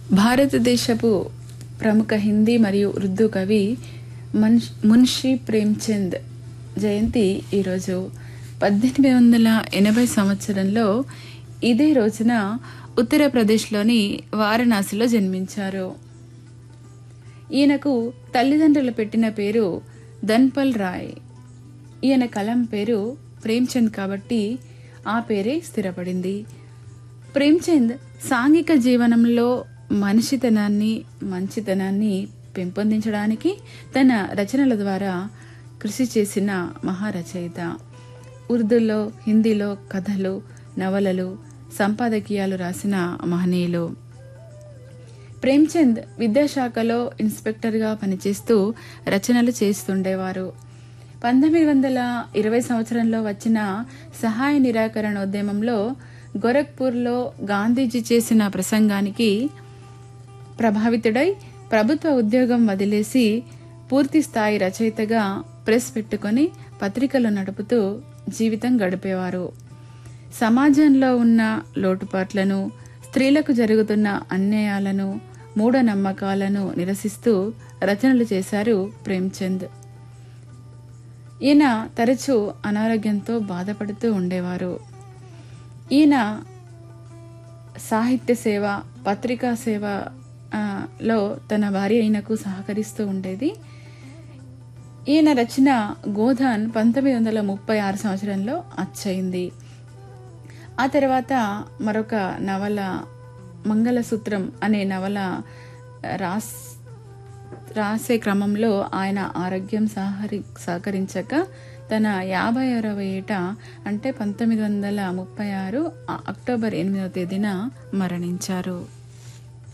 భారతదేశపు ప్రముఖ హిందీ మరియు ఉర్దూ కవి మన్ష్ మున్షీ ప్రేమ్చంద్ జయంతి ఈరోజు పద్దెనిమిది వందల ఎనభై సంవత్సరంలో ఇదే రోజున ఉత్తరప్రదేశ్లోని వారణాసిలో జన్మించారు ఈయనకు తల్లిదండ్రులు పెట్టిన పేరు ధన్పల్ రాయ్ ఈయన కలం పేరు ప్రేమ్చంద్ కాబట్టి ఆ పేరే స్థిరపడింది ప్రేమ్చంద్ సాంఘిక జీవనంలో మనిషితనాన్ని మంచితనాన్ని పెంపొందించడానికి తన రచనల ద్వారా కృషి చేసిన మహారచయిత ఉర్దూలో హిందీలో కథలు నవలలు సంపాదకీయాలు రాసిన మహనీయులు ప్రేమ్చంద్ విద్యాశాఖలో ఇన్స్పెక్టర్గా పనిచేస్తూ రచనలు చేస్తుండేవారు పంతొమ్మిది వందల ఇరవై సంవత్సరంలో వచ్చిన సహాయ నిరాకరణోద్యమంలో గోరఖ్పూర్లో గాంధీజీ చేసిన ప్రసంగానికి ప్రభావితుడై ప్రభుత్వ ఉద్యోగం వదిలేసి పూర్తి స్థాయి రచయితగా ప్రెస్ పెట్టుకొని పత్రికలు నడుపుతూ జీవితం గడిపేవారు సమాజంలో ఉన్న లోటుపాట్లను స్త్రీలకు జరుగుతున్న అన్యాయాలను మూఢనమ్మకాలను నిరసిస్తూ రచనలు చేశారు ప్రేమ్చంద్ ఈయన తరచూ అనారోగ్యంతో బాధపడుతూ ఉండేవారు ఈయన సాహిత్య సేవ పత్రికా సేవ ఆ, లో తన భార్య ఈయనకు సహకరిస్తూ ఉండేది ఈయన రచన గోధాన్ పంతొమ్మిది వందల ముప్పై ఆరు సంవత్సరంలో అచ్చయింది ఆ తర్వాత మరొక నవల మంగళసూత్రం అనే నవల రాస్ రాసే క్రమంలో ఆయన ఆరోగ్యం సహరి సహకరించక తన యాభై ఆరవ ఏట అంటే పంతొమ్మిది వందల ముప్పై ఆరు అక్టోబర్ ఎనిమిదవ తేదీన మరణించారు